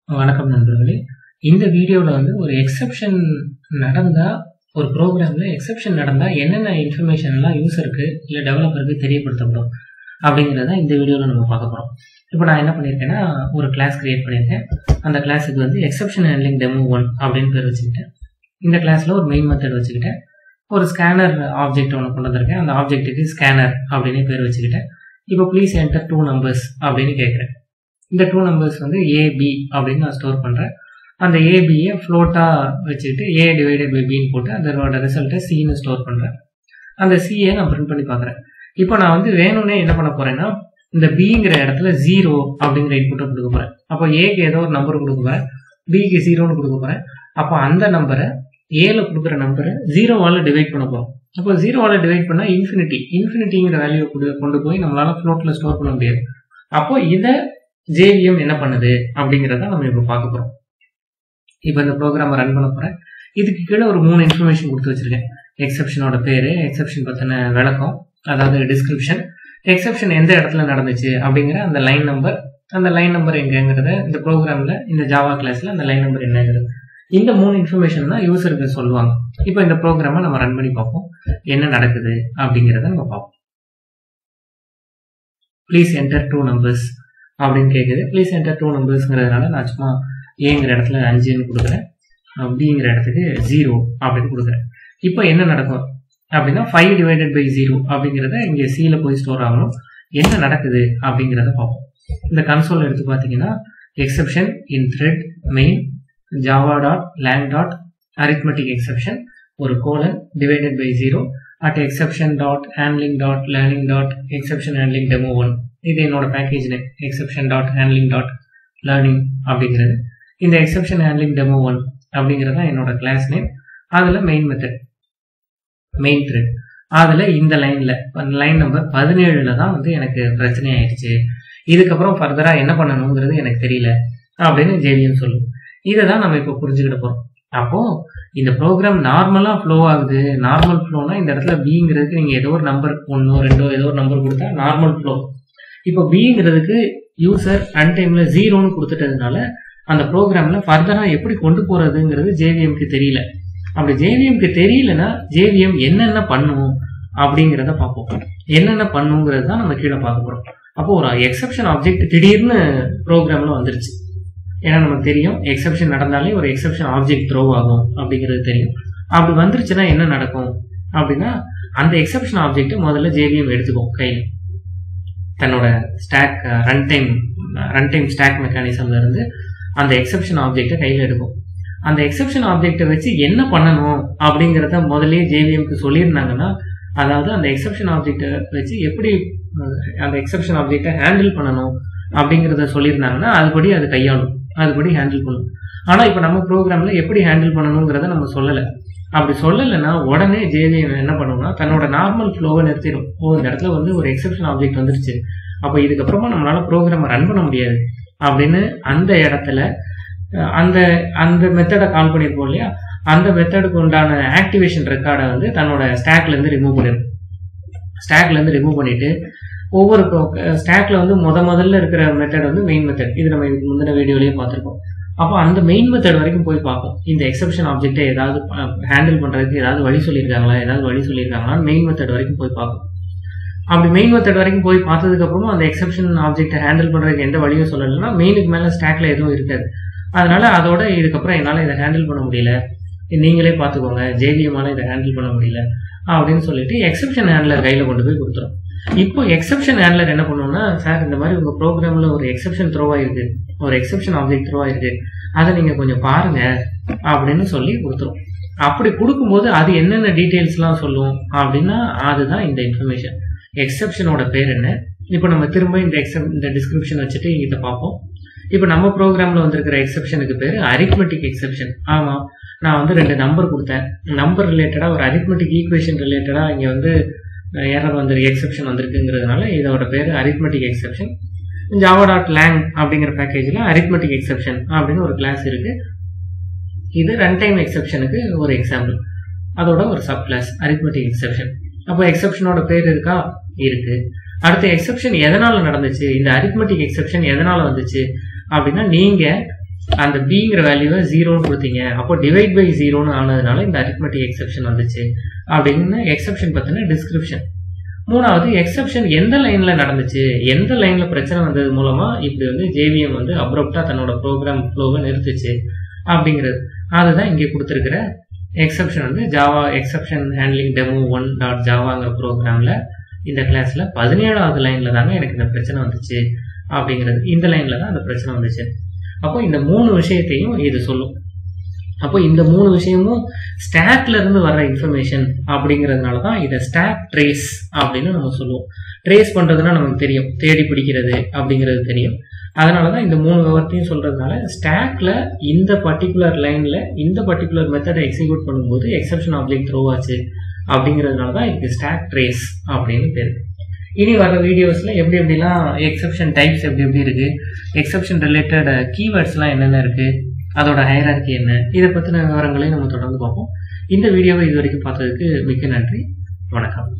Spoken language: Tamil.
வணக்கம் நண்பர்களே இந்த வீடியோவில் வந்து ஒரு எக்ஸெப்ஷன் நடந்தால் ஒரு ப்ரோக்ராமில் எக்ஸெப்ஷன் நடந்தால் என்னென்ன இன்ஃபர்மேஷன்லாம் யூசருக்கு இல்லை டெவலப்பருக்கு தெரியப்படுத்தப்படும் அப்படிங்கிறத இந்த வீடியோவில் நம்ம பார்க்க போகிறோம் இப்போ நான் என்ன பண்ணியிருக்கேன்னா ஒரு கிளாஸ் கிரியேட் பண்ணியிருக்கேன் அந்த கிளாஸுக்கு வந்து எக்ஸெப்ஷன் ஹேண்ட்லிங் டெமோ ஒன் அப்படின்னு பேர் வச்சுக்கிட்டேன் இந்த கிளாஸில் ஒரு மெயின் மெத்தட் வச்சுக்கிட்டேன் ஒரு ஸ்கேனர் ஆப்ஜெக்ட் ஒன்று கொண்டு வந்திருக்கேன் அந்த ஆப்ஜெக்ட்டுக்கு ஸ்கேனர் அப்படின்னு பேர் வச்சுக்கிட்டேன் இப்போ ப்ளீஸ் என்டர் டூ நம்பர்ஸ் அப்படின்னு கேட்குறேன் இந்த டூ நம்பர்ஸ் வந்து ஏபி அப்படின்னு நான் ஸ்டோர் பண்ணுறேன் அந்த ஏபியை ஃப்ளோட்டாக வச்சுக்கிட்டு ஏ டிவைடட் பை பின்னு போட்டு அதோட ரிசல்ட்டை சின்னு ஸ்டோர் பண்ணுறேன் அந்த சியை நான் பிரிண்ட் பண்ணி பார்க்குறேன் இப்போ நான் வந்து வேணும்னே என்ன பண்ண போகிறேன்னா இந்த பிங்கிற இடத்துல ஜீரோ அப்படிங்கிற இன்புட்டை கொடுக்க போகிறேன் அப்போ ஏக்கு ஏதோ ஒரு நம்பர் கொடுக்க போகிறேன் பிக்கு ஜீரோன்னு கொடுக்க போகிறேன் அப்போ அந்த நம்பரை ஏல கொடுக்குற நம்பரை ஜீரோவால் டிவைட் பண்ண போகிறோம் அப்போ ஜீரோவால் டிவைட் பண்ணால் இன்ஃபினிட்டி இன்ஃபினிட்டிங்கிற வேல்யூ கொண்டு போய் நம்மளால ஃப்ளோட்டில் ஸ்டோர் பண்ண முடியாது அப்போ இதை ஜேவிஎம் என்ன பண்ணுது அப்படிங்கிறத நம்ம இப்போ பார்க்க போகிறோம் இப்போ இந்த ப்ரோக்ராமை ரன் பண்ண போகிறேன் இதுக்கு கீழே ஒரு மூணு இன்ஃபர்மேஷன் கொடுத்து வச்சிருக்கேன் எக்ஸப்ஷனோட பேர் எக்ஸப்ஷன் பற்றின விளக்கம் அதாவது டிஸ்கிரிப்ஷன் எக்ஸப்ஷன் எந்த இடத்துல நடந்துச்சு அப்படிங்கிற அந்த லைன் நம்பர் அந்த லைன் நம்பர் எங்கங்கிறத இந்த ப்ரோக்ராமில் இந்த ஜாவா கிளாஸில் அந்த லைன் நம்பர் என்னங்கிறது இந்த மூணு இன்ஃபர்மேஷன் தான் யூசருக்கு சொல்லுவாங்க இப்போ இந்த ப்ரோக்ராமை நம்ம ரன் பண்ணி பார்ப்போம் என்ன நடக்குது அப்படிங்கிறத நம்ம பார்ப்போம் ப்ளீஸ் என்டர் டூ நம்பர்ஸ் அப்படின்னு கேட்குது ப்ளீஸ் என்டர் டூ நம்பர்ஸ்ங்கிறதுனால நான் சும்மா ஏங்கிற இடத்துல அஞ்சுன்னு கொடுக்குறேன் பிங்கிற இடத்துக்கு ஜீரோ அப்படின்னு கொடுக்குறேன் இப்போ என்ன நடக்கும் அப்படின்னா ஃபைவ் டிவைடட் பை ஜீரோ அப்படிங்கிறத இங்கே சியில் போய் ஸ்டோர் ஆகணும் என்ன நடக்குது அப்படிங்கிறத பார்ப்போம் இந்த கன்சோல் எடுத்து பார்த்தீங்கன்னா exception in thread main Java dot lang dot arithmetic exception ஒரு colon divided by zero at exception dot handling dot learning dot exception handling demo one இது என்னோட package name exception dot handling dot learning அப்படிங்கிறது இந்த எக்ஸப்ஷன் ஹேண்ட்லிங் டெமோ ஒன் அப்படிங்கிறது தான் என்னோட கிளாஸ் நேம் அதில் மெயின் மெத்தட் மெயின் த்ரெட் அதில் இந்த லைனில் லைன் நம்பர் பதினேழில் தான் வந்து எனக்கு பிரச்சனை ஆயிடுச்சு இதுக்கப்புறம் ஃபர்தராக என்ன பண்ணணுங்கிறது எனக்கு தெரியல அப்படின்னு ஜேவிஎம் சொல்லும் இதை தான் நம்ம இப்போ புரிஞ்சுக்கிட போகிறோம் அப்போது இந்த ப்ரோக்ராம் நார்மலாக ஃப்ளோ ஆகுது நார்மல் ஃப்ளோனா இந்த இடத்துல பிங்கிறதுக்கு நீங்கள் ஏதோ ஒரு நம்பர் ஒன்றோ ரெண்டோ ஏதோ ஒரு நம்பர் கொடுத்தா நார்மல் ஃப்ளோ இப்போ பிங்கிறதுக்கு யூசர் அன் டைம்ல ஜீரோன்னு கொடுத்துட்டதுனால அந்த ப்ரோக்ராம்ல ஃபர்தரா எப்படி கொண்டு போறதுங்கிறது ஜேவிஎம்க்கு தெரியல அப்படி ஜேவிஎம்க்கு தெரியலன்னா ஜேவிஎம் என்னென்ன பண்ணும் அப்படிங்கிறத பார்ப்போம் என்னென்ன பண்ணுங்கிறது தான் நம்ம கீழே பார்க்க போறோம் அப்போ ஒரு எக்ஸப்ஷன் ஆப்ஜெக்ட் திடீர்னு ப்ரோக்ராம்ல வந்துருச்சு ஏன்னா நமக்கு தெரியும் எக்ஸப்ஷன் நடந்தாலே ஒரு எக்ஸப்ஷன் ஆப்ஜெக்ட் த்ரோ ஆகும் அப்படிங்கிறது தெரியும் அப்படி வந்துருச்சுன்னா என்ன நடக்கும் அப்படின்னா அந்த எக்ஸப்ஷன் ஆப்ஜெக்ட்டை முதல்ல ஜேவிஎம் எடுத்துக்கும் கையில் தன்னோட stack run time run time stack மெக்கானிசம்ல இருந்து அந்த எக்ஸப்ஷன் ஆப்ஜெக்டை கையில் எடுக்கும் அந்த எக்ஸப்ஷன் ஆப்ஜெக்டை வச்சு என்ன பண்ணணும் அப்படிங்கிறத முதலே ஜேவிஎம்க்கு சொல்லியிருந்தாங்கன்னா அதாவது அந்த எக்ஸப்ஷன் ஆப்ஜெக்டை வச்சு எப்படி அந்த எக்ஸப்ஷன் ஆப்ஜெக்டை ஹேண்டில் பண்ணணும் அப்படிங்கிறத சொல்லியிருந்தாங்கன்னா அதுபடி அது கையாளும் அதுபடி ஹேண்டில் பண்ணும் ஆனால் இப்போ நம்ம ப்ரோக்ராமில் எப்படி ஹேண்டில் பண்ணணுங்கிறத நம்ம சொல்லலை அப்படி சொல்லலைன்னா உடனே ஜேவிஎம் என்ன பண்ணுவோம்னா தன்னோட நார்மல் ஃப்ளோவை நிறுத்திடும் ஓ இந்த இடத்துல வந்து ஒரு எக்ஸப்ஷன் ஆப்ஜெக்ட் வந்துருச்சு அப்போ இதுக்கப்புறமா நம்மளால ப்ரோக்ராமை ரன் பண்ண முடியாது அப்படின்னு அந்த இடத்துல அந்த அந்த மெத்தடை கால் பண்ணியிருப்போம் இல்லையா அந்த மெத்தடுக்கு உண்டான ஆக்டிவேஷன் ரெக்கார்டை வந்து தன்னோட ஸ்டாக்லேருந்து ரிமூவ் பண்ணிடும் ஸ்டாக்லேருந்து ரிமூவ் பண்ணிட்டு ஒவ்வொரு ஸ்டாக்ல வந்து முத முதல்ல இருக்கிற மெத்தட் வந்து மெயின் மெத்தட் இது நம்ம இதுக்கு முந்தின வீடியோலயே பார்த்துருக்கோம் அப்போ அந்த மெயின் மெத்தட் வரைக்கும் போய் பார்ப்போம் இந்த எக்ஸப்ஷன் ஆப்ஜெக்டை ஏதாவது ஹேண்டில் பண்ணுறதுக்கு ஏதாவது வழி சொல்லியிருக்காங்களா ஏதாவது வழி சொல்லியிருக்காங்களான்னு மெயின் மெத்தட் வரைக்கும் போய் பார்ப்போம் அப்படி மெயின் மெத்தட் வரைக்கும் போய் பார்த்ததுக்கு அப்புறமா அந்த எக்ஸப்ஷன் ஆப்ஜெக்டை ஹேண்டில் பண்ணுறதுக்கு எந்த வழியும் சொல்லலைன்னா மெயினுக்கு மேலே ஸ்டாக்ல எதுவும் இருக்காது அதனால அதோட இதுக்கப்புறம் என்னால் இதை ஹேண்டில் பண்ண முடியல நீங்களே பார்த்துக்கோங்க ஜேவிஎம்மால இதை ஹேண்டில் பண்ண முடியல அப்படின்னு சொல்லிட்டு எக்ஸப்ஷன் ஹேண்ட்லர் கையில் கொண்டு போய் கொடுத்துரும் இப்போ எக்ஸப்ஷன் ஹேண்ட்லர் என்ன பண்ணுவோம்னா சார் இந்த மாதிரி உங்கள் ப்ரோக்ராமில் ஒரு எக்ஸப்ஷன் த்ரோ ஆயிருக்கு ஒரு எக்ஸப்ஷன் ஆப்ஜெக்ட் த்ரோ ஆயிருக்கு அதை நீங்கள் கொஞ்சம் பாருங்க அப்படின்னு சொல்லி கொடுத்துரும் அப்படி கொடுக்கும்போது அது என்னென்ன டீட்டெயில்ஸ்லாம் சொல்லும் அப்படின்னா அதுதான் இந்த இன்ஃபர்மேஷன் எக்ஸப்ஷனோட பேர் என்ன இப்போ நம்ம திரும்ப இந்த எக்ஸப் இந்த டிஸ்கிரிப்ஷன் வச்சுட்டு இதை பார்ப்போம் இப்போ நம்ம ப்ரோக்ராமில் வந்திருக்கிற எக்ஸப்ஷனுக்கு பேர் அரித்மெட்டிக் எக்ஸப்ஷன் ஆமாம் நான் வந்து ரெண்டு நம்பர் கொடுத்தேன் நம்பர் ரிலேட்டடாக ஒரு அரித்மெட்டிக் ஈக்குவேஷன் ரிலேட்டடாக இங்கே வந்து எரர் வந்து எக்ஸப்ஷன் வந்திருக்குங்கிறதுனால இதோட பேர் arithmetic exception Java dot lang அப்படிங்கிற பேக்கேஜில் அரித்மெட்டிக் எக்ஸப்ஷன் அப்படின்னு ஒரு கிளாஸ் இருக்குது இது ரன் டைம் எக்ஸப்ஷனுக்கு ஒரு எக்ஸாம்பிள் அதோட ஒரு சப் கிளாஸ் அரித்மெட்டிக் எக்ஸப்ஷன் அப்போ எக்ஸப்ஷனோட பேர் இருக்கா இருக்கு அடுத்த எக்ஸப்ஷன் எதனால நடந்துச்சு இந்த அரித்மெட்டிக் எக்ஸப்ஷன் எதனால வந்துச்சு அப்படின்னா நீங்க அந்த பிங்கிற வேல்யூவை ஜீரோன்னு கொடுத்தீங்க அப்போ டிவைட் பை ஜீரோன்னு ஆனதுனால இந்த அரித்மெட்டிக் எக்ஸெப்ஷன் வந்துச்சு அப்படின்னு எக்ஸெப்ஷன் பற்றின டிஸ்கிரிப்ஷன் மூணாவது எக்ஸெப்ஷன் எந்த லைன்ல நடந்துச்சு எந்த லைன்ல பிரச்சனை வந்தது மூலமா இப்படி வந்து ஜேவிஎம் வந்து அப்ரப்டா தன்னோட ப்ரோக்ராம் ஃப்ளோவை நிறுத்துச்சு அப்படிங்கிறது அதுதான் இங்கே கொடுத்துருக்கிற எக்ஸெப்ஷன் வந்து Java exception handling demo one dot ஜாவாங்கிற ப்ரோக்ராமில் இந்த கிளாஸில் பதினேழாவது லைனில் தாங்க எனக்கு இந்த பிரச்சனை வந்துச்சு அப்படிங்கிறது இந்த லைனில் தான் அந்த பிரச்சனை வந்துச்சு அப்போ இந்த மூணு விஷயத்தையும் இது சொல்லும் அப்போ இந்த மூணு விஷயமும் ஸ்டாக்ல இருந்து வர்ற இன்ஃபர்மேஷன் அப்படிங்கிறதுனால தான் இதை ஸ்டாக் ட்ரேஸ் அப்படின்னு நம்ம சொல்லுவோம் ட்ரேஸ் பண்ணுறதுனா நமக்கு தெரியும் தேடி பிடிக்கிறது அப்படிங்கிறது தெரியும் அதனால தான் இந்த மூணு விவரத்தையும் சொல்றதுனால ஸ்டாக்ல இந்த பர்டிகுலர் லைன்ல இந்த பர்டிகுலர் மெத்தடை எக்ஸிக்யூட் பண்ணும்போது எக்ஸப்ஷன் ஆப்ஜெக்ட் த்ரோ ஆச்சு அப்படிங்கிறதுனால தான் இதுக்கு ஸ்டாக் ட்ரேஸ் அப்படின்னு பேர் இனி வர வீடியோஸில் எப்படி எப்படிலாம் எக்ஸப்ஷன் டைப்ஸ் எப்படி எப்படி இருக்கு எக்ஸப்ஷன் ரிலேட்டட் கீவேர்ட்ஸ்லாம் என்னென்ன இருக்கு அதோட ஹைரார்கி என்ன இதை பற்றின விவரங்களையும் நம்ம தொடர்ந்து பார்ப்போம் இந்த வீடியோவை இது வரைக்கும் பார்த்ததுக்கு மிக்க நன்றி வணக்கம்